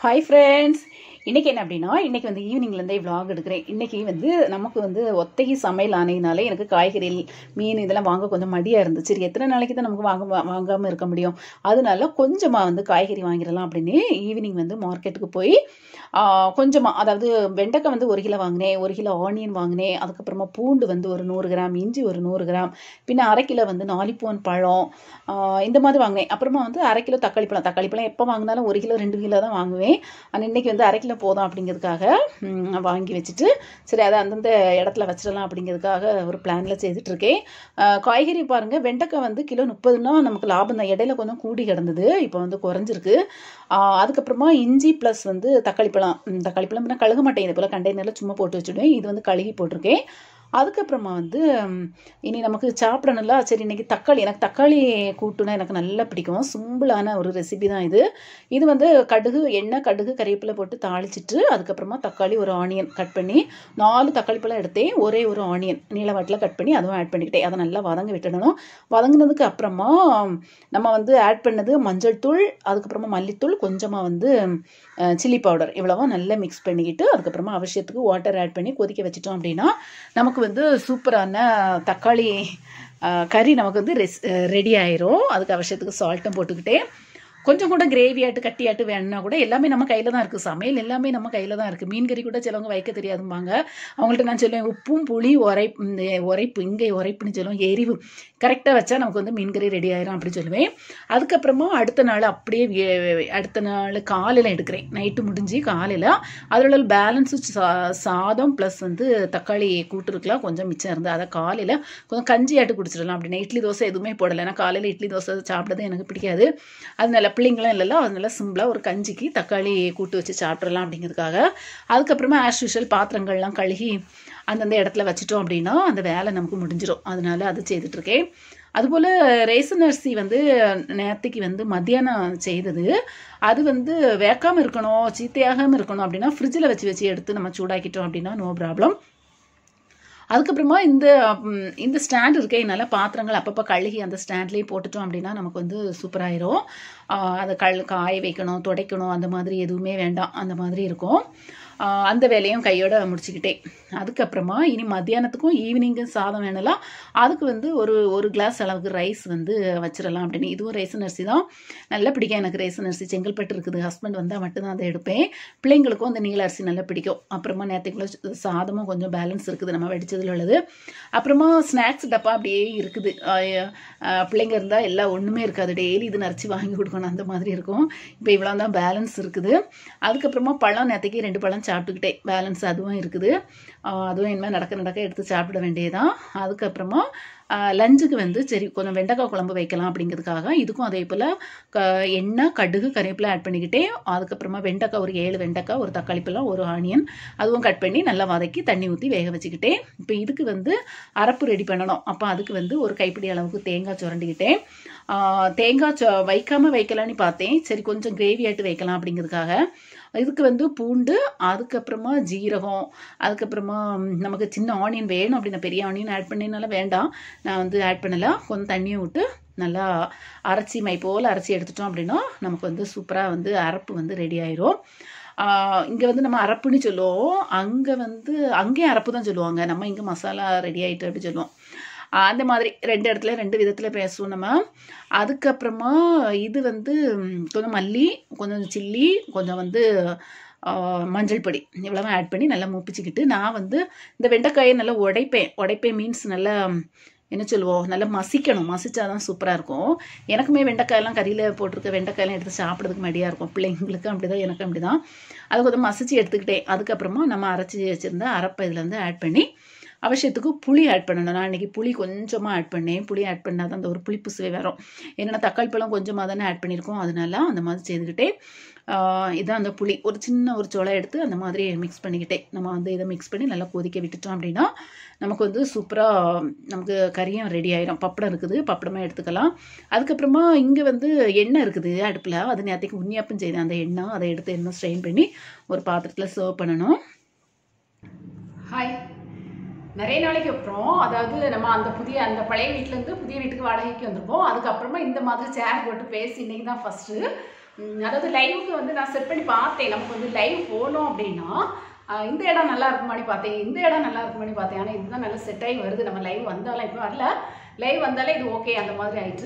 hi friends இன்றைக்கி என்ன அப்படின்னா இன்றைக்கி வந்து ஈவினிங்லேருந்தே vlog எடுக்கிறேன் இன்றைக்கி வந்து நமக்கு வந்து ஒத்தகை சமையல் ஆனையினாலே எனக்கு காய்கறி மீன் இதெல்லாம் வாங்க கொஞ்சம் மடியாக இருந்துச்சு சரி எத்தனை நாளைக்கு தான் நமக்கு வாங்க வாங்காமல் இருக்க முடியும் அதனால கொஞ்சமாக வந்து காய்கறி வாங்கிடலாம் அப்படின்னு ஈவினிங் வந்து மார்க்கெட்டுக்கு போய் கொஞ்சமாக அதாவது வெண்டைக்காய் வந்து ஒரு கிலோ வாங்கினேன் ஒரு கிலோ ஆனியன் வாங்கினேன் அதுக்கப்புறமா பூண்டு வந்து ஒரு நூறு கிராம் இஞ்சி ஒரு நூறு கிராம் பின்ன அரை கிலோ வந்து நாலிப்பூன் பழம் ஆஹ் இந்த மாதிரி வாங்கினேன் அப்புறமா வந்து அரை கிலோ தக்காளி பழம் தக்காளி பழம் எப்போ வாங்கினாலும் ஒரு கிலோ ரெண்டு கிலோ தான் வாங்குவேன் ஆனால் இன்றைக்கி வந்து அரை கிலோ போதும் அப்படிங்கிறதுக்காக ம், வாங்கி வச்சுட்டு சரி அதை அந்தந்த இடத்துல வச்சிடலாம் அப்படிங்கிறதுக்காக ஒரு பிளானில் செய்துட்ருக்கேன் காய்கறி பாருங்கள் வெண்டைக்காய் வந்து கிலோ முப்பதுனா நமக்கு லாபம் தான் இடையில கொஞ்சம் கூடி கிடந்தது இப்போ வந்து குறைஞ்சிருக்கு ஆஹ் அதுக்கப்புறமா இஞ்சி ப்ளஸ் வந்து தக்காளி பழம் ம், தக்காளி பழம் நான் கழுக மாட்டேன் இது போல் கண்டெய்னரில் சும்மா போட்டு வச்சுடுவேன் இது வந்து கழுகி போட்டிருக்கேன் அதுக்கப்புறமா வந்து ம், இனி நமக்கு சாப்பிடணும்ல சரி இன்னைக்கு தக்காளி எனக்கு தக்காளி கூட்டுனா எனக்கு நல்லா பிடிக்கும் சிம்பிளான ஒரு ரெசிபி தான் இது இது வந்து கடுகு எண்ணெய் கடுகு கறிவேப்பிலை போட்டு தாளிச்சிட்டு அதுக்கப்புறமா தக்காளி ஒரு ஆனியன் கட் பண்ணி நாலு தக்காளி பழம் எடுத்தேன் ஒரே ஒரு ஆனியன் நீளவாட்டில் கட் பண்ணி அதுவும் ஆட் பண்ணிக்கிட்டேன் அதை நல்லா வதங்க விட்டுடணும் வதங்கினதுக்கு அப்புறமா நம்ம வந்து ஆட் பண்ணது மஞ்சள் தூள் அதுக்கப்புறமா மல்லித்தூள் கொஞ்சமாக வந்து சில்லி பவுடர் இவ்வளவும் நல்லா மிக்ஸ் பண்ணிக்கிட்டு அதுக்கப்புறமா அவசியத்துக்கு வாட்டர் ஆட் பண்ணி கொதிக்க வச்சிட்டோம் அப்படின்னா நமக்கு வந்து சூப்பரான தக்காளி அஹ், கறி நமக்கு வந்து ரெஸ் ரெடி ஆயிரும் அதுக்கு அவசியத்துக்கு சால்ட்டும் போட்டுக்கிட்டே கொஞ்சம் கூட கிரேவியாட்டு கட்டியாட்டு வேணும்னா கூட எல்லாமே நம்ம கையில் தான் இருக்குது சமையல் எல்லாமே நம்ம கையில் தான் இருக்குது மீன் கறி கூட சிலவங்க வைக்க தெரியாதும்பாங்க அவங்கள்ட்ட நான் சொல்லுவேன் உப்பும் புளி உரைப்பு இந்த உரைப்பு இங்கே உரைப்புன்னு சொல்லுவோம் எரிவு கரெக்டாக வச்சா நமக்கு வந்து மீன் கறி ரெடி ஆயிரும் அப்படி சொல்லுவேன் அதுக்கப்புறமா அடுத்த நாள் அப்படியே வே- அடுத்த நாள் காலையில் எடுக்கிறேன் நைட்டு முடிஞ்சு காலையில் அதில் உள்ள பேலன்ஸு சாதம் ப்ளஸ் வந்து தக்காளி கூட்டு இருக்கலாம் கொஞ்சம் மிச்சம் இருந்து அதை காலையில் கொஞ்சம் கஞ்சி ஆட்டு குடிச்சிடலாம் அப்படின்னா இட்லி தோசை எதுவுமே போடலை ஏன்னா காலையில் இட்லி தோசை சாப்பிட்டது எனக்கு பிடிக்காது அதனால பிள்ளைங்களும் இல்லைல்ல அதனால சிம்பிளாக ஒரு கஞ்சிக்கு தக்காளி கூட்டு வச்சு சாப்பிட்றலாம் அப்படிங்கிறதுக்காக அதுக்கப்புறமா ஆஸ் யூஷுவல் பாத்திரங்கள்லாம் கழுகி அந்தந்த இடத்துல வச்சிட்டோம் அப்படின்னா அந்த வேலை நமக்கு முடிஞ்சிடும் அதனால அது செய்துட்ருக்கேன் அதுபோல் ரேசன் அரிசி வந்து நேற்றுக்கு வந்து மத்தியானம் செய்தது அது வந்து வேக்காமல் இருக்கணும் சீத்தையாகாமல் இருக்கணும் அப்படின்னா ஃப்ரிட்ஜில் வச்சு வச்சு எடுத்து நம்ம சூடாக்கிட்டோம் அப்படின்னா நோ ப்ராப்ளம் அதுக்கப்புறமா இந்த ம், இந்த ஸ்டாண்ட் இருக்கே என்னால் பாத்திரங்கள் அப்பப்போ கழுகி அந்த ஸ்டாண்ட்லேயே போட்டுட்டோம் அப்படின்னா நமக்கு வந்து சூப்பராயிரும் ஆஹ் அதை கல் காய வைக்கணும் துடைக்கணும் அந்த மாதிரி எதுவுமே வேண்டாம் அந்த மாதிரி இருக்கும் ஆஹ் அந்த வேலையும் கையோட முடிச்சுக்கிட்டேன் அதுக்கப்புறமா இனி மத்தியானத்துக்கும் ஈவினிங்கும் சாதம் வேணலாம் அதுக்கு வந்து ஒரு ஒரு கிளாஸ் அளவுக்கு ரைஸ் வந்து வச்சிடலாம் அப்படின்னு இதுவும் ரேசன் அரிசி தான் நல்லா பிடிக்கும் எனக்கு ரேசன் அரிசி செங்கல்பட்டு இருக்குது ஹஸ்பண்ட் வந்தால் மட்டும்தான் அதை எடுப்பேன் பிள்ளைங்களுக்கும் அந்த நீல அரிசி நல்லா பிடிக்கும் அப்புறமா நேற்றுக்குள்ள சாதமும் கொஞ்சம் பேலன்ஸ் இருக்குது நம்ம வடிச்சதுல உள்ளது அப்புறமா ஸ்நாக்ஸ் டப்பா அப்படியே இருக்குது ஆஹ் ஆஹ் பிள்ளைங்க இருந்தால் எல்லாம் ஒன்றுமே இருக்காது டெய்லி இது நரைச்சி வாங்கி கொடுக்கணும் அந்த மாதிரி இருக்கும் இப்போ இவ்வளோ தான் பேலன்ஸ் இருக்குது அதுக்கப்புறமா பழம் நேற்றுக்கு ரெண்டு பழம் சாப்பிட்டுக்கிட்டே பேலன்ஸ் அதுவும் இருக்குது ஆஹ் அதுவும் இனிமேல் நடக்க நடக்க எடுத்து சாப்பிட வேண்டியதுதான் அதுக்கப்புறமா லஞ்சுக்கு வந்து சரி கொஞ்சம் வெண்டைக்காய் குழம்பு வைக்கலாம் அப்படிங்கிறதுக்காக இதுக்கும் அதே போல் க எண்ணெய் கடுகு கறிவேப்பிலை ஆட் பண்ணிக்கிட்டே அதுக்கப்புறமா வெண்டைக்காய் ஒரு ஏழு வெண்டைக்காய் ஒரு தக்காளி பழம் ஒரு ஆனியன் அதுவும் கட் பண்ணி நல்லா வதக்கி தண்ணி ஊற்றி வேக வச்சுக்கிட்டேன் இப்போ இதுக்கு வந்து அரப்பு ரெடி பண்ணணும் அப்போ அதுக்கு வந்து ஒரு கைப்பிடி அளவுக்கு தேங்காய் சுரண்டிக்கிட்டேன் ஆஹ் தேங்காய் சொ வைக்காமல் வைக்கலான்னு பார்த்தேன் சரி கொஞ்சம் கிரேவி ஆட்டு வைக்கலாம் அப்படிங்கிறதுக்காக இதுக்கு வந்து பூண்டு அதுக்கப்புறமா ஜீரகம் அதுக்கப்புறமா ம், நமக்கு சின்ன ஆனியன் வேணும் அப்படின்னா பெரிய ஆனியன் ஆட் பண்ணினால வேண்டாம் நான் வந்து ஆட் பண்ணல கொஞ்சம் தண்ணியை விட்டு நல்லா அரைச்சி மை போல் அரைச்சி எடுத்துட்டோம் அப்படின்னா நமக்கு வந்து சூப்பராக வந்து அரப்பு வந்து ரெடி ஆயிரும் இங்கே வந்து நம்ம அரப்புன்னு சொல்லுவோம் அங்கே வந்து அங்கேயும் அரப்பு தான் சொல்லுவாங்க நம்ம இங்கே மசாலா ரெடி ஆகிட்டு அப்படி சொல்லுவோம் ஆஹ் அந்த மாதிரி ரெண்டு இடத்துல ரெண்டு விதத்தில் பேசுவோம் நம்ம அதுக்கப்புறமா இது வந்து ம், கொஞ்சம் மல்லி கொஞ்சம் சில்லி கொஞ்சம் வந்து ஆஹ், மஞ்சள் பொடி இவ்வளவு ஆட் பண்ணி நல்லா மூப்பிச்சுக்கிட்டு நான் வந்து இந்த வெண்டைக்காயை நல்லா உடைப்பேன் உடைப்பேன் மீன்ஸ் நல்லா ம், என்ன சொல்லுவோம் நல்லா மசிக்கணும் மசிச்சாதான் சூப்பராக இருக்கும் எனக்குமே வெண்டைக்காயெல்லாம் கறியில் போட்டிருக்க வெண்டைக்காயெல்லாம் எடுத்து சாப்பிட்றதுக்கு மடியாக இருக்கும் பிள்ளைங்களுக்கு அப்படிதான் எனக்கும் அப்படிதான் அதை கொஞ்சம் மசிச்சு எடுத்துக்கிட்டேன் அதுக்கப்புறமா நம்ம அரைச்சி வச்சுருந்த அரப்பை இதில் வந்து ஆட் பண்ணி அவசியத்துக்கு புளி ஆட் பண்ணணும் நான் இன்னைக்கு புளி கொஞ்சமாக ஆட் பண்ணேன் புளி ஆட் பண்ணால் தான் அந்த ஒரு புளிப்பு சுவை வரும் ஏன்னா தக்காளி பழம் கொஞ்சமாக தானே ஆட் பண்ணியிருக்கோம் அதனால அந்த மாதிரி செய்துக்கிட்டே ஆஹ் இதான் அந்த புளி ஒரு சின்ன ஒரு சொலை எடுத்து அந்த மாதிரி மிக்ஸ் பண்ணிக்கிட்டேன் நம்ம வந்து இதை மிக்ஸ் பண்ணி நல்லா கொதிக்க விட்டுட்டோம் அப்படின்னா நமக்கு வந்து சூப்பராக நமக்கு கறியும் ரெடி ஆயிரும் பப்படம் இருக்குது பப்படமாக எடுத்துக்கலாம் அதுக்கப்புறமா இங்கே வந்து எண்ணெய் இருக்குது அடுப்பில் அது நேரத்துக்கு உண்ணியாப்பம் செய்தேன் அந்த எண்ணெய் அதை எடுத்து எண்ணெய் ஸ்ட்ரெயின் பண்ணி ஒரு பாத்திரத்தில் சர்வ் பண்ணணும் ஹாய் நிறைய நாளைக்கு அப்புறம் அதாவது நம்ம அந்த புதிய அந்த பழைய வீட்டிலேருந்து புதிய வீட்டுக்கு வாடகைக்கு வந்திருக்கோம் அதுக்கப்புறமா இந்த மாதிரி சேர் போட்டு பேசி இன்னைக்கு தான் ஃபஸ்ட்டு ம், அதாவது லைவுக்கு வந்து நான் செட் பண்ணி பார்த்தேன் நமக்கு வந்து லைவ் போனோம் அப்படின்னா ஆஹ் இந்த இடம் நல்லா இருக்குமான்னு பார்த்தேன் இந்த இடம் நல்லா இருக்குமான்னு பார்த்தேன் ஆனால் இதுதான் நல்லா செட் ஆகி வருது நம்ம லைவ் வந்தாலும் இப்போ வரல லைவ் வந்தாலே இது ஓகே அந்த மாதிரி ஆயிடுச்சு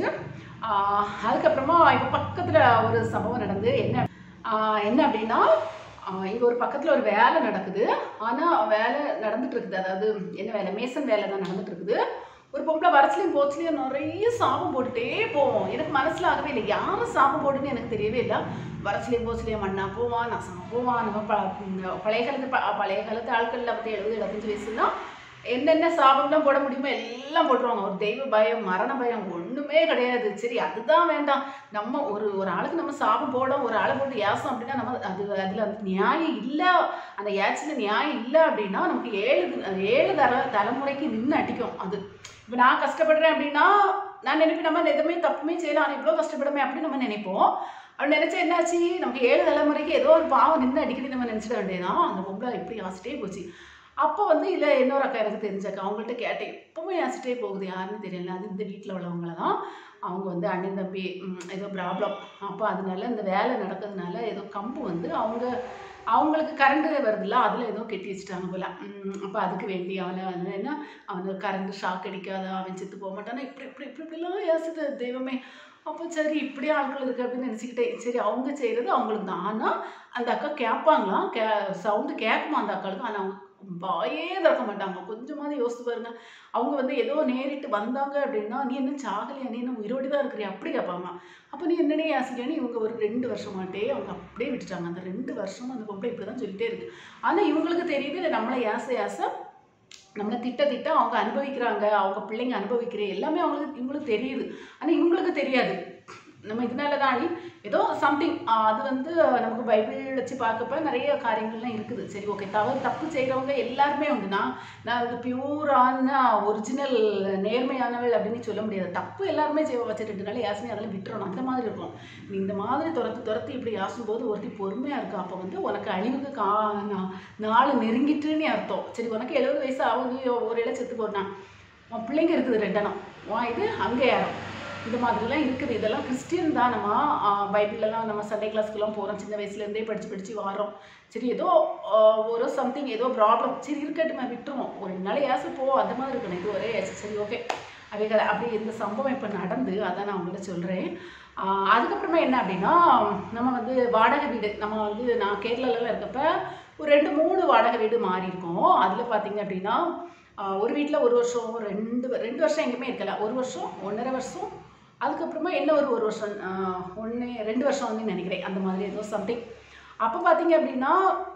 ஆஹ் அதுக்கப்புறமா இப்போ பக்கத்தில் ஒரு சம்பவம் நடந்து என்ன ஆஹ் என்ன அப்படின்னா இங்கே ஒரு பக்கத்தில் ஒரு வேலை நடக்குது ஆனால் வேலை நடந்துட்டு இருக்குது அதாவது என்ன வேலை மேசன் வேலை தான் நடந்துட்டு இருக்குது ஒரு பொம்பளை வரச்சுலையும் போச்சுலையும் நிறைய சாபம் போட்டுட்டே போவோம் எனக்கு மனசில் ஆகவே இல்லை யாரும் சாபம் போட்டுன்னு எனக்கு தெரியவே இல்லை வரச்சுலையும் போச்சுலையும் மண்ணா போவான் நசமா போவான் நம்ம ப ம், பழைய காலத்து ப பழைய காலத்து ஆட்களில் பற்றி எழுபது எழுபத்தஞ்சு வயசுனா என்னென்ன சாபம்லாம் போட முடியுமோ எல்லாம் போட்டுருவாங்க ஒரு தெய்வ பயம் மரண பயம் ஒன்றுமே கிடையாது சரி அதுதான் வேண்டாம் நம்ம ஒரு ஒரு ஆளுக்கு நம்ம சாபம் போட ஒரு ஆளை போட்டு ஏசம் அப்படின்னா நம்ம அது அதில் வந்து நியாயம் இல்லை அந்த ஏச்சில் நியாயம் இல்லை அப்படின்னா நமக்கு ஏழு தி- ஏழு தர தலைமுறைக்கு நின்று அடிக்கும் அது இப்போ நான் கஷ்டப்படுறேன் அப்படின்னா நான் நினைப்பேன் நம்ம எதுவுமே தப்புமே செய்யலாம் ஆனால் இவ்வளோ கஷ்டப்படுமே அப்படின்னு நம்ம நினைப்போம் அப்படி நினைச்சா என்னாச்சு நமக்கு ஏழு தலைமுறைக்கு ஏதோ ஒரு பாவம் நின்று அடிக்கடி நம்ம நினச்சிட வேண்டியதான் அந்த பொம்பளை இப்படி ஆசிட்டே போச்சு அப்போ வந்து இல்லை இன்னொரு அக்கா எனக்கு தெரிஞ்ச அக்கா அவங்கள்ட்ட கேட்டேன் இப்போவும் ஆசிட்டே போகுது யாருன்னு தெரியல அது இந்த வீட்டில் உள்ளவங்கள தான் அவங்க வந்து அண்ணன் தம்பி ம், ஏதோ ப்ராப்ளம் அப்போ அதனால இந்த வேலை நடக்கிறதுனால ஏதோ கம்பு வந்து அவங்க அவங்களுக்கு கரண்ட் வருதுல்ல அதில் ஏதோ கெட்டி வச்சுட்டாங்க போல அப்போ அதுக்கு வேண்டி அவனை வந்து என்ன அவனுக்கு கரண்ட் ஷாக் அடிக்காத அவன் செத்து போக மாட்டானா இப்படி இப்படி இப்படி இப்படிலாம் ஏசுது தெய்வமே அப்போ சரி இப்படியே ஆட்கள் இருக்கு அப்படின்னு நினச்சிக்கிட்டேன் சரி அவங்க செய்கிறது அவங்களுக்கு தான் ஆனால் அந்த அக்கா கேட்பாங்களாம் கே சவுண்டு கேட்குமா அந்த அக்காளுக்கு ஆனால் அவங்க வாயே திறக்க மாட்டாங்க கொஞ்சமாவது யோசித்து பாருங்க அவங்க வந்து ஏதோ நேரிட்டு வந்தாங்க அப்படின்னா நீ என்ன சாகலையா நீ என்ன உயிரோடு தான் இருக்கிறியா அப்படி கேட்பாங்க அப்போ நீ என்னனே ஆசிரியான்னு இவங்க ஒரு ரெண்டு வருஷமாட்டே அவங்க அப்படியே விட்டுட்டாங்க அந்த ரெண்டு வருஷம் அந்த பொம்பளை இப்படி தான் சொல்லிட்டே இருக்கு ஆனால் இவங்களுக்கு தெரியுது இல்லை நம்மளை ஏச ஏச நம்மளை திட்ட திட்ட அவங்க அனுபவிக்கிறாங்க அவங்க பிள்ளைங்க அனுபவிக்கிற எல்லாமே அவங்களுக்கு இவங்களுக்கு தெரியுது ஆனால் இவங்களுக்கு தெரியாது நம்ம இதனால தான் ஏதோ சம்திங் அது வந்து நமக்கு பைபிள் வச்சு பார்க்கப்ப நிறைய காரியங்கள்லாம் இருக்குது சரி ஓகே தவறு தப்பு செய்கிறவங்க எல்லாருமே உண்டு நான் நான் அது பியூரான ஒரிஜினல் நேர்மையானவள் அப்படின்னு சொல்ல முடியாது தப்பு எல்லாருமே செய்வ வச்சு ரெண்டு நாள் யாசனை அதெல்லாம் விட்டுறணும் அந்த மாதிரி இருக்கும் நீ இந்த மாதிரி துரத்து துரத்தி இப்படி யாசும் போது ஒருத்தி பொறுமையாக இருக்கா அப்போ வந்து உனக்கு அழிவுக்கு கா நா- நாள் நெருங்கிட்டுன்னு அர்த்தம் சரி உனக்கு எழுபது வயசு ஆகும் நீ ஒரு இடம் செத்து போனான் உன் பிள்ளைங்க இருக்குது ரெண்டனம் உன் இது அங்கே யாரும் இந்த மாதிரிலாம் இருக்குது இதெல்லாம் கிறிஸ்டியன் தான் நம்ம ஆஹ், பைபிள்லலாம் நம்ம சண்டே கிளாஸ்க்குலாம் போகிறோம் சின்ன வயசுலேருந்தே படித்து படித்து வரோம் சரி ஏதோ ஆஹ், ஒரு சம்திங் ஏதோ ப்ராப்ளம் சரி இருக்கட்டுமே விட்டுருவோம் ஒரு நாள் ஏசு போ அந்த மாதிரி இருக்கணும் இது ஒரே ஏசு சரி ஓகே அவைகள் அப்படி இந்த சம்பவம் இப்போ நடந்து அதான் நான் உங்கள்கிட்ட சொல்கிறேன் அதுக்கப்புறமா என்ன அப்படின்னா நம்ம வந்து வாடகை வீடு நம்ம வந்து நான் கேரளாலலாம் இருக்கப்ப ஒரு ரெண்டு மூணு வாடகை வீடு மாறி இருக்கோம் அதில் பார்த்தீங்க அப்படின்னா ஆஹ், ஒரு வீட்டில் ஒரு வருஷம் ரெண்டு வ- ரெண்டு வருஷம் எங்கேயுமே இருக்கல ஒரு வருஷம் ஒன்றரை வருஷம் அதுக்கப்புறமா என்ன ஒரு ஒரு வருஷம் ஒன்று ரெண்டு வருஷம் வந்து நினைக்கிறேன் அந்த மாதிரி ஏதோ சம்திங் அப்போ பார்த்தீங்க அப்படின்னா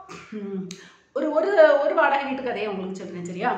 ம், ஒரு ஒரு ஒரு வாடகை வீட்டு கதையை உங்களுக்கு சொல்கிறேன் சரியா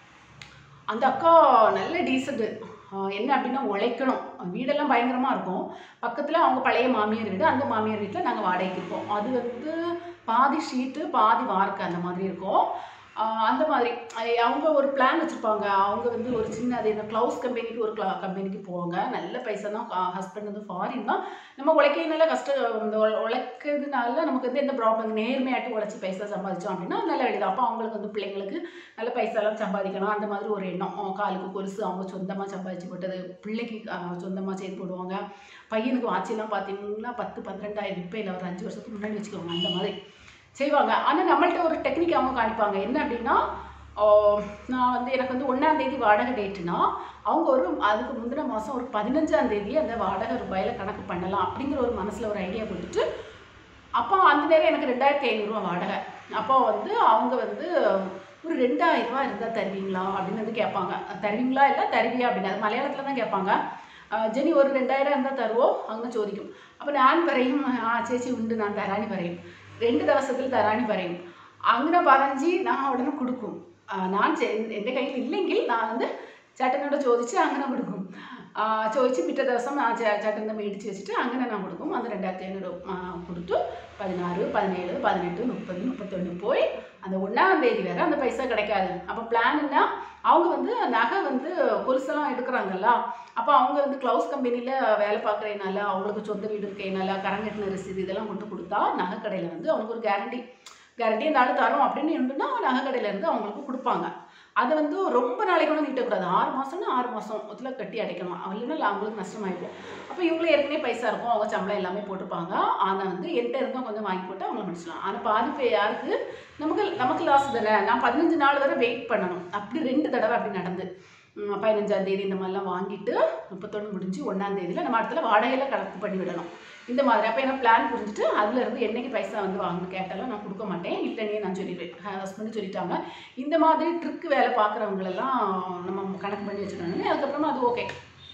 அந்த அக்கா நல்ல டீசென்ட்டு என்ன அப்படின்னா உழைக்கணும் வீடெல்லாம் பயங்கரமாக இருக்கும் பக்கத்தில் அவங்க பழைய மாமியார் வீடு அந்த மாமியார் வீட்டில் நாங்கள் வாடகைக்கு இருக்கோம் அது வந்து பாதி ஷீட்டு பாதி வார்க்கு அந்த மாதிரி இருக்கும் ஆஹ் அந்த மாதிரி அஹ் அவங்க ஒரு பிளான் வச்சுருப்பாங்க அவங்க வந்து ஒரு சின்ன அது என்ன க்ளவுஸ் கம்பெனிக்கு ஒரு க்ளா கம்பெனிக்கு போவாங்க நல்ல பைசா தான் ஹஸ்பண்ட் வந்து ஃபாரின் தான் நம்ம உழைக்கிறதுனால கஷ்டம் இந்த உழ- உழைக்கிறதுனால நமக்கு வந்து எந்த ப்ராப்ளம் நேர்மையாட்டி உழைச்சி பைசா சம்பாதிச்சோம் அப்படின்னா நல்ல வழிதான் அப்போ அவங்களுக்கு வந்து பிள்ளைங்களுக்கு நல்ல பைசாலாம் சம்பாதிக்கணும் அந்த மாதிரி ஒரு எண்ணம் அவன் காலுக்கு கொலுசு அவங்க சொந்தமாக சம்பாதிச்சு போட்டது பிள்ளைக்கு சொந்தமாக செய்து போடுவாங்க பையனுக்கு வாட்சிலாம் பார்த்தீங்கன்னா பத்து பன்னிரெண்டாயிரம் இப்போ இல்லை ஒரு அஞ்சு வருஷத்துக்கு முன்னாடி வச்சுக்கோங்க அந்த மாதிரி செய்வாங்க ஆனால் நம்மள்ட்ட ஒரு டெக்னிக் அவங்க காணிப்பாங்க என்ன அப்படின்னா ஆஹ் நான் வந்து எனக்கு வந்து ஒன்றாம் தேதி வாடகை டேட்டுனா அவங்க ஒரு அதுக்கு முந்தின மாதம் ஒரு பதினஞ்சாம் தேதி அந்த வாடகை ரூபாயில் கணக்கு பண்ணலாம் அப்படிங்கிற ஒரு மனசில் ஒரு ஐடியா கொடுத்துட்டு அப்போ அந்த நேரம் எனக்கு ரெண்டாயிரத்தி ஐநூறுரூவா வாடகை அப்போ வந்து அவங்க வந்து ஒரு ரெண்டாயிரம் ரூபாய் இருந்தால் தருவீங்களா அப்படின்னு வந்து கேட்பாங்க தருவீங்களா இல்லை தருவியா அப்படின்னு அது மலையாளத்தில் தான் கேட்பாங்க ஆஹ் ஜெனி ஒரு ரெண்டாயிரம் இருந்தால் தருவோம் அங்கே ചോദിക്കും അപ്പോൾ ഞാൻ പറയും ആ ചേച്ചി ഉണ്ട് ഞാൻ തരാനി പറയും രണ്ട് ദിവസത്തിൽ തരാനി പറയും അങ്ങനെ പറഞ്ഞ് ഞാൻ ഉടനെ കൊടുക്കും ആ, ഞാൻ ചെ- എൻ്റെ കയ്യിൽ ഇല്ലെങ്കിൽ ഞാൻ வந்து ചേട്ടനോട് ചോദിച്ച് അങ്ങനെ കൊടുക്കും ആ, ചോദിച്ച് പിറ്റേ ദിവസം ആ ചേ- ചേട്ടനെ മേടിച്ച് വെച്ചിട്ട് അങ്ങനെ ഞാൻ കൊടുക്കും അത് ரெண்டாயிரத்தி ஐநூறு கொடுத்து பதினாறு பதினேழு பதினெட்டு முப்பது முப்பத்தொன்று போய் அந்த ஒன்றாம் தேதி வேற அந்த பைசா கிடைக்காது அப்போ பிளான்னா அவங்க வந்து நகை வந்து கொலுசெல்லாம் எடுக்கிறாங்கல்ல அப்போ அவங்க வந்து க்ளவுஸ் கம்பெனியில் வேலை பார்க்குறதுனால அவங்களுக்கு சொந்த வீடு இருக்கிறதுனால கரண்ட் கட்டின ரசீது இதெல்லாம் கொண்டு கொடுத்தா நகை கடையில் வந்து அவங்களுக்கு ஒரு கேரண்டி கேரண்டி இந்த ஆள் தரோம் அப்படின்னு இருந்துன்னா நகை கடையில இருந்து அவங்களுக்கு கொடுப்பாங்க அதை வந்து ரொம்ப நாளைக்கு கூட நீட்டக்கூடாது ஆறு மாதம்னா ஆறு மாதம் முதல்ல கட்டி அடைக்கணும் இல்லைன்னா அவங்களுக்கு நஷ்டமாயிடும் அப்போ இவங்களும் ஏற்கனவே பைசா இருக்கும் அவங்க சம்பளம் எல்லாமே போட்டிருப்பாங்க ஆனால் வந்து என்கிட்ட இருந்தும் கொஞ்சம் வாங்கி போட்டு அவங்கள முடிச்சிடலாம் ஆனால் பாதி பே யாருக்கு நமக்கு நமக்கு லாஸ் தானே நான் பதினஞ்சு நாள் வரை வெயிட் பண்ணணும் அப்படி ரெண்டு தடவை அப்படி நடந்து ம், பதினஞ்சாம் தேதி இந்த மாதிரிலாம் வாங்கிட்டு முப்பத்தொன்று முடிஞ்சு ஒன்றாம் தேதியில் நம்ம இடத்துல வாடகையில் கணக்கு பண்ணி விடணும் இந்த மாதிரி அப்போ எனக்கு பிளான் புரிஞ்சுட்டு அதுல இருந்து என்னைக்கு பைசா வந்து வாங்க கேட்டாலும் நான் கொடுக்க மாட்டேன் இல்லைன்னே நான் சொல்லிடுவேன் ஹஸ்பண்ட் சொல்லிட்டாங்க இந்த மாதிரி ட்ரிக் வேலை பார்க்குறவங்களெல்லாம் நம்ம கணக்கு பண்ணி வச்சுக்கணும் அதுக்கப்புறமா அது ஓகே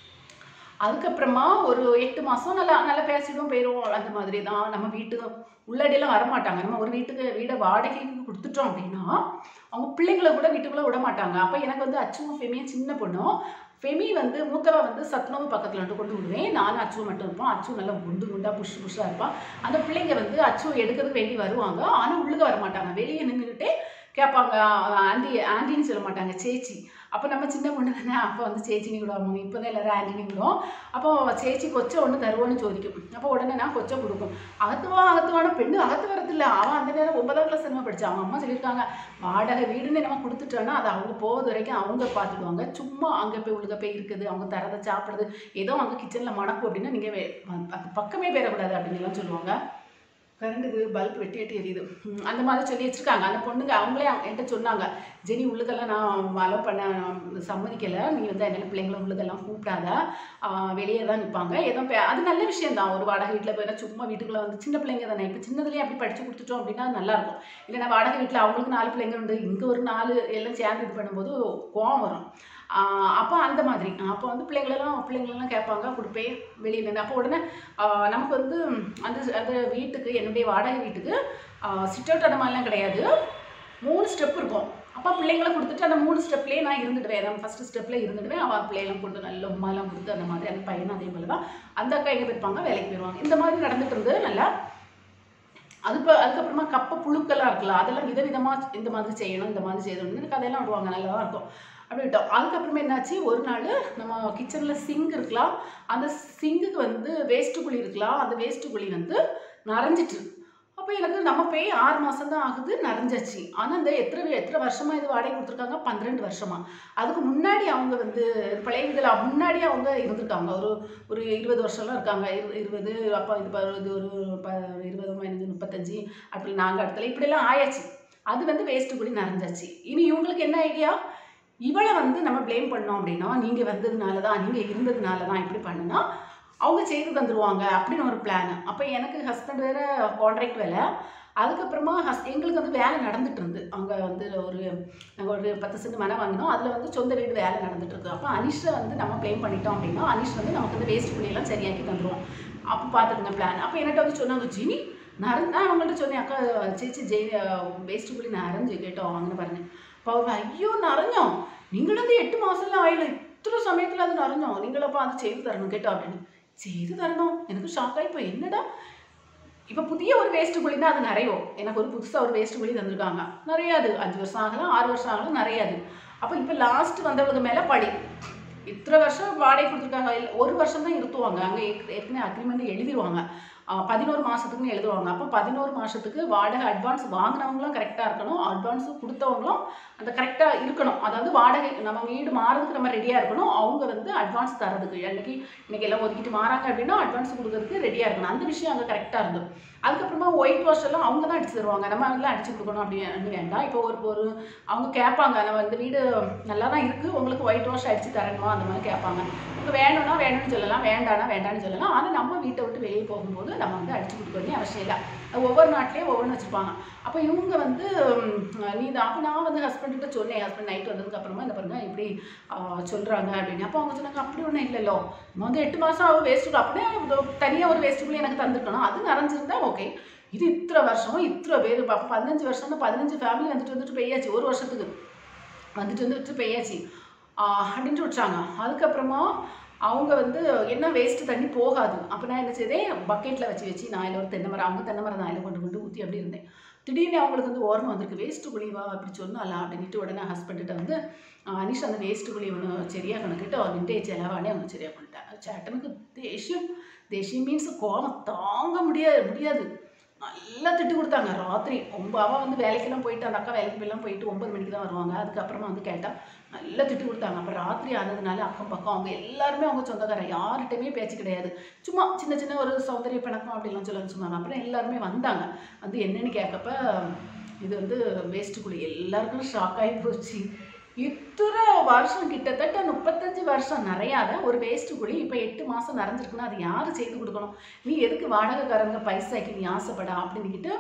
அதுக்கப்புறமா ஒரு எட்டு மாதம் நல்லா நல்லா பேசிடும் போயிடும் அந்த மாதிரி தான் நம்ம வீட்டுக்கு உள்ளடியெல்லாம் வரமாட்டாங்க நம்ம ஒரு வீட்டுக்கு வீடை வாடகைக்கு கொடுத்துட்டோம் அப்படின்னா அவங்க பிள்ளைங்களை கூட வீட்டுக்குள்ளே விட மாட்டாங்க அப்போ எனக்கு வந்து அச்சுவும் ஃபெமியும் சின்ன பொண்ணும் ஃபெமி வந்து மூத்தவ வந்து சத்துணவு பக்கத்தில் வந்து கொண்டு விடுவேன் நானும் அச்சுவும் மட்டும் இருப்போம் அச்சு நல்லா குண்டு குண்டாக புஷ் புஷ்ஷாக இருப்பான் அந்த பிள்ளைங்க வந்து அச்சு எடுக்கிறதுக்கு வேண்டி வருவாங்க ஆனால் உள்ளுக்க வர மாட்டாங்க வெளியே நின்றுக்கிட்டே கேட்பாங்க ஆண்டி ஆண்டின்னு சொல்ல மாட்டாங்க சேச்சி அப்போ நம்ம சின்ன பொண்ணு தானே அப்போ வந்து சேச்சினி விடுவாங்க இப்போ தான் எல்லாரும் ஆண்டினி விடுவோம் அப்போ சேச்சி கொச்சை ஒன்று தருவோன்னு ചോദിക്കും அப்போ உடனே நான் கொச்சை கொடுக்கும் அகத்துவா அகத்துவான பெண்ணு அகத்து வரதில்ல அவன் அந்த நேரம் ஒன்பதாம் கிளாஸ் என்ன படிச்சான் அவன் அம்மா சொல்லியிருக்காங்க வாடகை வீடுன்னு நம்ம கொடுத்துட்டோன்னா அது அவங்க போகிறது வரைக்கும் அவங்க பார்த்துக்குவாங்க சும்மா அங்கே போய் உள்ள போய் இருக்குது அவங்க தரதை சாப்பிடுறது ஏதோ அங்கே கிச்சனில் மணக்கும் அப்படின்னா நீங்கள் அது பக்கமே பேரக்கூடாது அப்படின்னு எல்லாம் சொல்லுவாங்க கரண்டுக்கு பல்ப் வெட்டி வெட்டி எரியுது ம், அந்த மாதிரி சொல்லி வச்சிருக்காங்க அந்த பொண்ணுங்க அவங்களே அவங்க- என்கிட்ட சொன்னாங்க ஜெனி உள்ளுக்கெல்லாம் நான் அலோவ் பண்ண சம்மதிக்கலை நீ வந்து என்னால் பிள்ளைங்களை உள்ளுக்கெல்லாம் கூப்பிடாத ஆஹ் வெளியே தான் நிற்பாங்க ஏதோ பே- அது நல்ல விஷயம் தான் ஒரு வாடகை வீட்டில் போய் சும்மா வீட்டுக்குள்ளே வந்து சின்ன பிள்ளைங்க தானே இப்போ சின்னதுலேயே அப்படி படித்து கொடுத்துட்டோம் அப்படின்னா அது நல்லா இருக்கும் இல்லைன்னா வாடகை வீட்டில் அவங்களுக்கு நாலு பிள்ளைங்க உண்டு இங்கே ஒரு நாலு எல்லாம் சேர்ந்து இது பண்ணும்போது கோவம் வரும் ஆஹ் அப்போ அந்த மாதிரி அப்போ வந்து பிள்ளைங்களெல்லாம் பிள்ளைங்களெல்லாம் கேட்பாங்க கொடுப்பேன் வெளியே நின்று அப்போ உடனே ஆஹ் நமக்கு வந்து அந்த அந்த வீட்டுக்கு என்னுடைய வாடகை வீட்டுக்கு சிட் அவுட் அந்த மாதிரிலாம் கிடையாது மூணு ஸ்டெப் இருக்கும் அப்போ பிள்ளைங்களை கொடுத்துட்டு அந்த மூணு ஸ்டெப்லேயே நான் இருந்துடுவேன் நான் ஃபஸ்ட்டு ஸ்டெப்பில் இருந்துடுவேன் அவள் பிள்ளைகளும் கொண்டு நல்ல உமாலாம் கொடுத்து அந்த மாதிரி அந்த பையனும் அதே போல தான் அந்த அக்கா எங்கே போயிருப்பாங்க வேலைக்கு போயிடுவாங்க இந்த மாதிரி நடந்துட்டு இருந்தது நல்லா அது இப்போ அதுக்கப்புறமா கப்பை புழுக்கெல்லாம் இருக்குல்ல அதெல்லாம் விதவிதமாக இந்த மாதிரி செய்யணும் இந்த மாதிரி செய்யணும்னு கதையெல்லாம் விடுவாங்க நல்லா தான் இருக்கும் அப்படி விட்டோம் அதுக்கப்புறமா என்னாச்சு ஒரு நாள் நம்ம கிச்சனில் சிங்க் இருக்கலாம் அந்த சிங்குக்கு வந்து வேஸ்ட்டு குழி இருக்கலாம் அந்த வேஸ்ட்டு குழி வந்து நனைஞ்சிட்டு அப்போ எனக்கு நம்ம போய் ஆறு மாதம் தான் ஆகுது நனைஞ்சாச்சு ஆனால் இந்த எத்தனை எத்தனை வருஷமாக இது வாடகை கொடுத்துருக்காங்க பன்னிரெண்டு வருஷமா அதுக்கு முன்னாடி அவங்க வந்து பழைய இதில் முன்னாடி அவங்க இருந்திருக்காங்க ஒரு ஒரு இருபது வருஷம்லாம் இருக்காங்க இரு இருபது அப்போ இது ப- இது ஒரு ப இருபது பதினஞ்சு முப்பத்தஞ்சு அப்படி நாங்கள் இடத்துல இப்படிலாம் ஆயாச்சு அது வந்து வேஸ்ட்டு கூடி நிறைஞ்சாச்சு இனி இவங்களுக்கு என்ன ஐடியா இவளை வந்து நம்ம ப்ளேம் பண்ணோம் அப்படின்னா நீங்கள் வந்ததுனால தான் நீங்கள் இருந்ததுனால தான் இப்படி பண்ணுனா அவங்க செய்து தந்துடுவாங்க அப்படின்னு ஒரு பிளான் அப்போ எனக்கு ஹஸ்பண்ட் வேறு கான்ட்ராக்ட் வேலை அதுக்கப்புறமா ஹஸ் எங்களுக்கு வந்து வேலை நடந்துட்டு இருந்து அங்கே வந்து ஒரு நாங்கள் ஒரு பத்து சென்ட் மனை வாங்கினோம் அதில் வந்து சொந்த வீடு வேலை நடந்துட்டு இருக்கு அப்போ அனிஷை வந்து நம்ம ப்ளேம் பண்ணிட்டோம் அப்படின்னா அனிஷ் வந்து நமக்கு வந்து வேஸ்ட் புள்ளியெல்லாம் சரியாக்கி தந்துடுவோம் அப்போ பார்த்துக்கங்க பிளான் அப்போ என்கிட்ட வந்து சொன்னாங்க ஜினி நர நான் அவங்கள்ட்ட சொன்னேன் அக்கா சேச்சி ஜெய் வேஸ்ட் புள்ளி நரஞ்சு கேட்டோம் வாங்கின பாருங்க அப்போ அவங்க ஐயோ நரைஞ்சோம் நீங்கள் வந்து எட்டு மாதம்லாம் ஆயில இத்தனை சமயத்தில் அது நரைஞ்சோம் நீங்களப்பா அது செய்து தரணும் கேட்டோம் அப்படின்னு செய்து தரணும் எனக்கு ஷாக் ஆகி இப்போ என்னடா இப்போ புதிய ஒரு வேஸ்ட் குழினா அது நிறையும் எனக்கு ஒரு புதுசாக ஒரு வேஸ்ட் குழி தந்திருக்காங்க நிறையாது அஞ்சு வருஷம் ஆகலாம் ஆறு வருஷம் ஆகலாம் நிறையாது அப்போ இப்போ லாஸ்ட் வந்தவங்களுக்கு மேலே படி இத்தனை வருஷம் வாடகை கொடுத்துருக்காங்க இல்ல, ஒரு வருஷம் தான் இருத்துவாங்க அங்கே ஏற்கனவே அக்ரிமெண்ட் எழுதிடுவாங்க ஆஹ் பதினோரு மாதத்துக்குன்னு எழுதுவாங்க அப்போ பதினோரு மாதத்துக்கு வாடகை அட்வான்ஸ் வாங்கினவங்களும் கரெக்டாக இருக்கணும் அட்வான்ஸ் கொடுத்தவங்களும் அந்த கரெக்டாக இருக்கணும் அதாவது வாடகை நம்ம வீடு மாறதுக்கு நம்ம ரெடியாக இருக்கணும் அவங்க வந்து அட்வான்ஸ் தரதுக்கு அன்னைக்கு இன்னைக்கு எல்லாம் ஒதுக்கிட்டு மாறாங்க அப்படின்னா அட்வான்ஸ் கொடுக்கறதுக்கு ரெடியாக இருக்கணும் அந்த விஷயம் அங்கே கரெக்டாக இருந்தது அதுக்கப்புறமா ஒயிட் வாஷ் எல்லாம் அவங்க தான் அடிச்சு தருவாங்க நம்ம எல்லாம் அடிச்சு கொடுக்கணும் அப்படின்னு வேண்டாம் இப்போ ஒரு ஒரு அவங்க கேட்பாங்க நம்ம இந்த வீடு நல்லா தான் இருக்குது உங்களுக்கு ஒயிட் வாஷ் அடிச்சு தரணுமா அந்த மாதிரி கேட்பாங்க உங்களுக்கு வேணும்னா வேணும்னு சொல்லலாம் வேண்டாம்னா வேண்டாம்னு சொல்லலாம் ஆனால் நம்ம வீட்டை விட்டு வெளியே போகும்போது நம்ம வந்து அடிச்சு கொடுக்க வேண்டிய அவசியம் இல்லை அது ஒவ்வொரு நாட்டிலையும் ஒவ்வொன்று வச்சுருப்பாங்க அப்போ இவங்க வந்து ம், நீ தான் அப்போ நான் வந்து ஹஸ்பண்ட்கிட்ட சொன்னேன் ஹஸ்பண்ட் நைட் வந்ததுக்கு அப்புறமா இந்த பாருங்க இப்படி சொல்கிறாங்க அப்படின்னு அப்போ அவங்க சொன்னாங்க அப்படி ஒன்றும் இல்லைல்லோ நம்ம வந்து எட்டு மாதம் ஆகும் வேஸ்ட்டு அப்படியே தனியாக ஒரு வேஸ்ட்டுக்குள்ளே எனக்கு தந்துருக்கணும் அது நிறைஞ்சிருந்தா ஓகே இது இத்தனை வருஷம் இத்தனை பேர் அப்போ பதினஞ்சு வருஷம்னா பதினஞ்சு ஃபேமிலி வந்துட்டு வந்துட்டு பெய்யாச்சு ஒரு வருஷத்துக்கு வந்துட்டு வந்துட்டு பெய்யாச்சு ஆஹ் அப்படின்ட்டு விட்டாங்க அதுக்கப்புறமா அவங்க வந்து என்ன வேஸ்ட்டு தண்ணி போகாது அப்போ நான் என்ன செய்தேன் பக்கெட்டில் வச்சு வச்சு நான் இதில் ஒரு தென்னை மரம் அவங்க தென்னை மரம் நான் இதில் கொண்டு கொண்டு ஊற்றி அப்படி இருந்தேன் திடீர்னு அவங்களுக்கு வந்து ஓரமாக வந்திருக்கு வேஸ்ட்டு குழிவா அப்படி சொன்னாலா அப்படின்ட்டு உடனே ஹஸ்பண்ட்கிட்ட வந்து ஆஹ் அனிஷ் அந்த வேஸ்ட்டு குழி ஒன்று சரியாக கணக்கிட்டு அவன் விண்டேஜ் செலவானே அவங்க சரியாக பண்ணிட்டேன் சேட்டனுக்கு தேசியம் தேசியம் மீன்ஸ் கோபம் தாங்க முடியாது முடியாது நல்லா திட்டு கொடுத்தாங்க ராத்திரி ஒம்ப அவள் வந்து வேலைக்கெல்லாம் போயிட்டு அந்த அக்கா வேலைக்கு போயெல்லாம் போயிட்டு ஒன்பது மணிக்கு தான் வருவாங்க அதுக்கப்புறமா வந்து கேட்டால் நல்லா திட்டு கொடுத்தாங்க அப்போ ராத்திரி ஆனதுனால அக்கம் பக்கம் அவங்க எல்லாருமே அவங்க சொந்தக்காரங்க யார்கிட்டயுமே பேச்சு கிடையாது சும்மா சின்ன சின்ன ஒரு சௌந்தரிய பிணக்கம் அப்படிலாம் சொல்ல சொன்னாங்க அப்புறம் எல்லாருமே வந்தாங்க வந்து என்னன்னு கேட்கப்ப இது வந்து வேஸ்ட் குழி எல்லாருக்கும் ஷாக் ஆகி போச்சு இத்தனை வருஷம் கிட்டத்தட்ட முப்பத்தஞ்சு வருஷம் நிறையாத ஒரு வேஸ்ட் குழி இப்போ எட்டு மாதம் நிறைஞ்சிருக்குன்னா அது யார் செய்து கொடுக்கணும் நீ எதுக்கு வாடகைக்காரங்க பைசாக்கு நீ ஆசைப்பட அப்படின்னுக்கிட்டு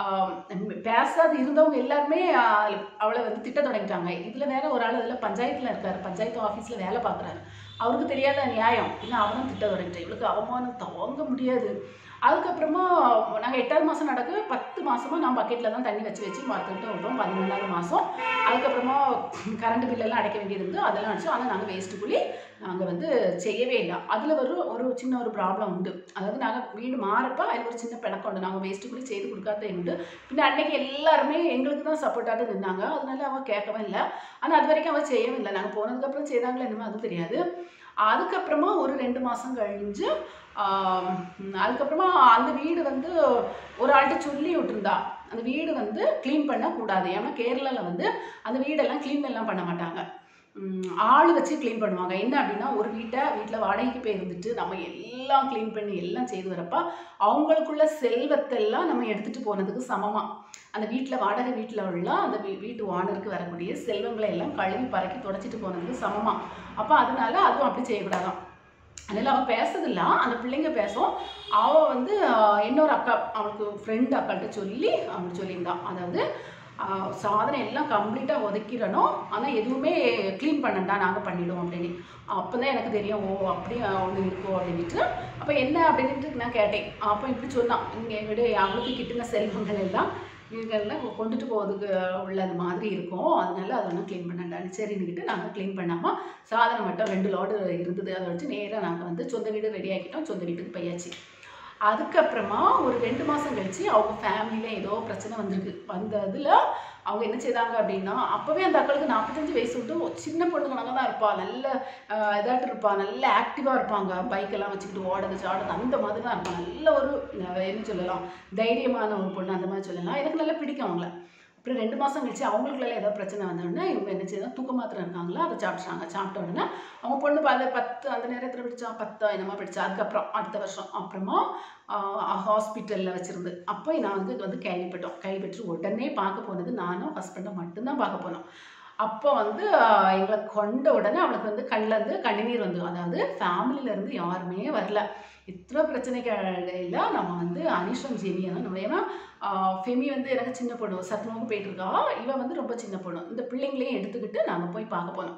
பேசாது இருந்தவங்க எல்லாருமே ஆஹ், அவளை வந்து திட்ட தொடங்கிட்டாங்க இதில் வேற ஒரு ஆள் அதில் பஞ்சாயத்தில் இருக்காரு பஞ்சாயத்து ஆஃபீஸில் வேலை பார்க்குறாரு அவருக்கு தெரியாத நியாயம் இல்லை அவனும் திட்ட தொடங்கிட்டான் இவளுக்கு அவமானம் தாங்க முடியாது அதுக்கப்புறமா நாங்கள் எட்டாவது மாதம் நடக்கு பத்து மாதமாக நான் பக்கெட்டில் தான் தண்ணி வச்சு வச்சு பார்த்துக்கிட்டு விட்டோம் பதினொன்றாவது மாதம் அதுக்கப்புறமா கரண்ட் பில்லெல்லாம் அடைக்க வேண்டியது இருந்து அதெல்லாம் அடிச்சு ஆனால் நாங்கள் வேஸ்ட்டு குழி நாங்கள் வந்து செய்யவே இல்லை அதில் ஒரு ஒரு சின்ன ஒரு ப்ராப்ளம் உண்டு அதாவது நாங்கள் வீடு மாறப்ப அதில் ஒரு சின்ன பிணக்கம் உண்டு நாங்கள் வேஸ்ட்டு குழி செய்து கொடுக்காத உண்டு பின்ன அன்னைக்கு எல்லாருமே எங்களுக்கு தான் சப்போர்ட்டாக நின்னாங்க அதனால அவள் கேட்கவே இல்லை ஆனால் அது வரைக்கும் அவள் செய்யவும் இல்லை நாங்கள் போனதுக்கப்புறம் செய்தாங்களா என்னமோ அதுவும் தெரியாது அதுக்கப்புறமா ஒரு ரெண்டு மாதம் கழிஞ்சு ஆம், அதுக்கப்புறமா அந்த வீடு வந்து ஒரு ஆள்கிட்ட சொல்லி விட்டுருந்தா அந்த வீடு வந்து க்ளீன் பண்ணக்கூடாது ஏன்னா கேரளாவில் வந்து அந்த வீடெல்லாம் க்ளீன் எல்லாம் பண்ண மாட்டாங்க ம், ஆள் வச்சு க்ளீன் பண்ணுவாங்க என்ன அப்படின்னா ஒரு வீட்டை வீட்டில் வாடகைக்கு போய் இருந்துட்டு நம்ம எல்லாம் க்ளீன் பண்ணி எல்லாம் செய்து வரப்ப அவங்களுக்குள்ள செல்வத்தெல்லாம் நம்ம எடுத்துகிட்டு போனதுக்கு சமமாக அந்த வீட்டில் வாடகை வீட்டில் உள்ள அந்த வீ வீட்டு ஓனருக்கு வரக்கூடிய செல்வங்களை எல்லாம் கழுவி பறக்கி தொடச்சிட்டு போனதுக்கு சமமாக அப்போ அதனால அதுவும் அப்படி செய்யக்கூடாதாம் அதனால் அவள் பேசுறதில்ல அந்த பிள்ளைங்க பேசும் அவள் வந்து ஆஹ், இன்னொரு அக்கா அவளுக்கு ஃப்ரெண்ட் அக்காள்கிட்ட சொல்லி அவனுக்கு சொல்லியிருந்தான் அதாவது ஆஹ், சாதனை எல்லாம் கம்ப்ளீட்டாக ஒதுக்கிடணும் ஆனால் எதுவுமே க்ளீன் பண்ணண்டா நாங்கள் பண்ணிடுவோம் அப்படின்னு அப்போ தான் எனக்கு தெரியும் ஓ அப்படி ஒன்று இருக்கும் அப்படின்ட்டு அப்போ என்ன அப்படின்ட்டு நான் கேட்டேன் அப்போ இப்படி சொன்னான் இங்கே விட அவளுக்கு கிட்டின செல்வங்கள் எல்லாம் இவங்கெல்லாம் கொண்டுட்டு போகிறதுக்கு உள்ளது மாதிரி இருக்கும் அதனால அதெல்லாம் க்ளீன் பண்ணண்டான்னு சரின்னுக்கிட்டு நாங்கள் க்ளீன் பண்ணாமல் சாதனை மட்டும் ரெண்டு லோடு இருந்தது அதை வச்சு நேராக நாங்கள் வந்து சொந்த வீடு ரெடி ஆக்கிட்டோம் சொந்த வீட்டுக்கு போயாச்சு அதுக்கப்புறமா ஒரு ரெண்டு மாதம் கழிச்சு அவங்க ஃபேமிலியில் ஏதோ பிரச்சனை வந்திருக்கு வந்ததில் அவங்க என்ன செய்தாங்க அப்படின்னா அப்போவே அந்த அக்களுக்கு நாற்பத்தஞ்சு வயசு விட்டு சின்ன பொண்ணுங்களாக தான் இருப்பா நல்ல ஆஹ், இதாட்டு இருப்பா நல்ல ஆக்டிவாக இருப்பாங்க பைக்கெல்லாம் வச்சுக்கிட்டு ஓடுறது சாடுறது அந்த மாதிரி தான் இருப்பா நல்ல ஒரு ஆஹ், என்ன சொல்லலாம் தைரியமான ஒரு பொண்ணு அந்த மாதிரி சொல்லலாம் எனக்கு நல்லா பிடிக்கும் அவங்கள அப்புறம் ரெண்டு மாதம் கழிச்சு அவங்களுக்குள்ள ஏதோ பிரச்சனை வந்தோடனே இவங்க என்ன செய்யணும் தூக்க மாத்திரை இருக்காங்களா அதை சாப்பிட்றாங்க சாப்பிட்ட உடனே அவங்க பொண்ணு பாத பத்து அந்த நேரத்தில் பிடிச்சா பத்தோ என்னமோ பிடிச்சா அதுக்கப்புறம் அடுத்த வருஷம் அப்புறமா ஹாஸ்பிட்டலில் வச்சுருந்து அப்போ நான் வந்து வந்து கேள்விப்பட்டோம் கேள்விப்பட்டு உடனே பார்க்க போனது நானும் ஹஸ்பண்டும் மட்டும்தான் பார்க்க போனோம் அப்போ வந்து ஆஹ், எங்களை கொண்ட உடனே அவளுக்கு வந்து கண்ணில் இருந்து கண்ணீர் வந்து அதாவது ஃபேமிலியில இருந்து யாருமே வரல இத்தனை பிரச்சனைக்கு இடையில நம்ம வந்து அனிஷம் ஜெனியை தான் நம்ம ஏன்னா ஆஹ், ஃபெமி வந்து எனக்கு சின்ன பொண்ணு சத்துணவுக்கு போயிட்டு இருக்கா இவன் வந்து ரொம்ப சின்ன பொண்ணு இந்த பிள்ளைங்களையும் எடுத்துக்கிட்டு நாங்கள் போய் பார்க்க போனோம்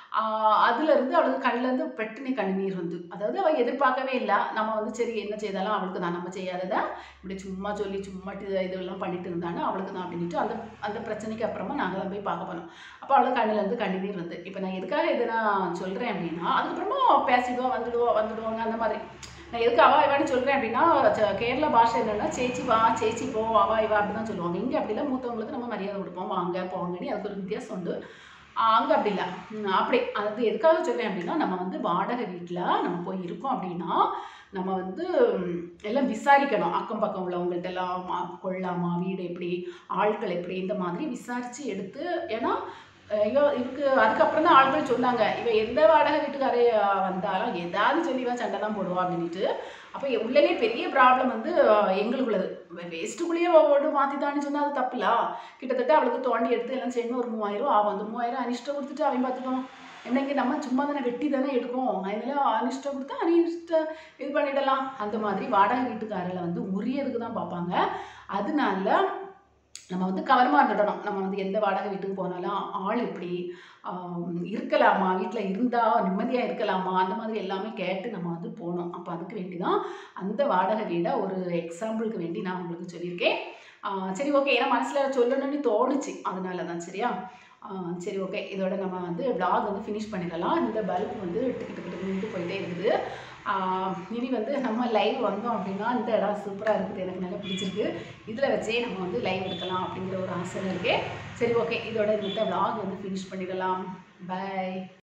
ஆஹ் அதுல இருந்து அவளுக்கு கண்ணுல இருந்து பெட்டுனே கண்ணீர் வந்து அதாவது அவள் எதிர்பார்க்கவே இல்லை நம்ம வந்து சரி என்ன செய்தாலும் அவளுக்கு தான் நம்ம செய்யாததை இப்படி சும்மா சொல்லி சும்மா டி- இதெல்லாம் பண்ணிட்டு இருந்தானா அவளுக்கு தான் அப்படின்ட்டு அந்த அந்த பிரச்சனைக்கு அப்புறமா நாங்கள் தான் போய் பார்க்க போனோம் அப்போ அவளுக்கு கண்ணுல இருந்து கண்ணீர் வந்து இப்போ நான் எதுக்காக இதை நான் சொல்கிறேன் அப்படின்னா அதுக்கப்புறமா பேசிடுவா வந்துடுவா வந்துடுவாங்க அந்த மாதிரி நான் எதுக்கு அவா இவான்னு சொல்கிறேன் அப்படின்னா ச- கேரளா பாஷை என்னன்னா சேச்சி வா சேச்சி போ அவா இவா அப்படி தான் சொல்லுவாங்க இங்கே அப்படிலாம் மூத்தவங்களுக்கு நம்ம மரியாதை கொடுப்போம் வாங்க போங்கன்னு அதுக்கு ஒரு வித்தியாசம் உண்டு அங்கே அப்படி இல்லை ம், அப்படி அது எதுக்காக சொல்றேன் அப்படின்னா நம்ம வந்து வாடகை வீட்டில் நம்ம போய் இருக்கோம் அப்படின்னா நம்ம வந்து ம், எல்லாம் விசாரிக்கணும் அக்கம் பக்கம் உள்ளவங்கள்ட்ட எல்லாம் மா- கொள்ளாமா வீடு எப்படி ஆட்கள் எப்படி இந்த மாதிரி விசாரித்து எடுத்து ஏன்னா ஐயோ இதுக்கு அதுக்கப்புறம் தான் ஆட்கள் சொன்னாங்க இவ எந்த வாடகை வீட்டுக்காரே அஹ், வந்தாலும் ஏதாவது சொல்லி இவன் சண்டை தான் போடுவா அப்படின்ட்டு அப்போ உள்ளே பெரிய ப்ராப்ளம் வந்து அஹ், எங்களுக்குள்ளது வேஸ்ட்டுக்குள்ளேயே ஓடு மாற்றி தாண்டி சொன்னால் அது தப்புல கிட்டத்தட்ட அவளுக்கு தோண்டி எடுத்து எல்லாம் செய்யணும் ஒரு மூவாயிரம் ஆகும் அந்த மூவாயிரம் அனிஷ்டம் கொடுத்துட்டு அவன் பார்த்துக்கணும் என்னைக்கு நம்ம சும்மா தானே வெட்டி தானே எடுக்கும் அதனால அனிஷ்டம் கொடுத்தா அனிஷ்ட இது பண்ணிடலாம் அந்த மாதிரி வாடகை வீட்டுக்காரில் வந்து உரியதுக்கு தான் பார்ப்பாங்க அதனால நம்ம வந்து கவனமாக இருந்துடணும் நம்ம வந்து எந்த வாடகை வீட்டுக்கு போனாலும் ஆள் எப்படி ஆம், இருக்கலாமா வீட்டில் இருந்தால் நிம்மதியாக இருக்கலாமா அந்த மாதிரி எல்லாமே கேட்டு நம்ம வந்து போகணும் அப்போ அதுக்கு வேண்டி தான் அந்த வாடகை வீடை ஒரு எக்ஸாம்பிளுக்கு வேண்டி நான் உங்களுக்கு சொல்லியிருக்கேன் ஆ, சரி ஓகே ஏன்னா மனசில் சொல்லணும்னு தோணுச்சு அதனால தான் சரியா ஆ, சரி ஓகே இதோட நம்ம வந்து vlog வந்து ஃபினிஷ் பண்ணிடலாம் இந்த பல்ப் வந்து டிக்கு டிக்கு டிக்கு போயிட்டே இருக்குது ஆ, இனி வந்து நம்ம லைவ் வந்தோம் அப்படின்னா இந்த இடம் சூப்பராக இருக்குது எனக்கு நல்லா பிடிச்சிருக்கு இதில் வச்சே நம்ம வந்து லைவ் எடுக்கலாம் அப்படிங்கிற ஒரு ஆசை இருக்கு சரி ஓகே இதோட இந்த vlog வந்து ஃபினிஷ் பண்ணிடலாம் பை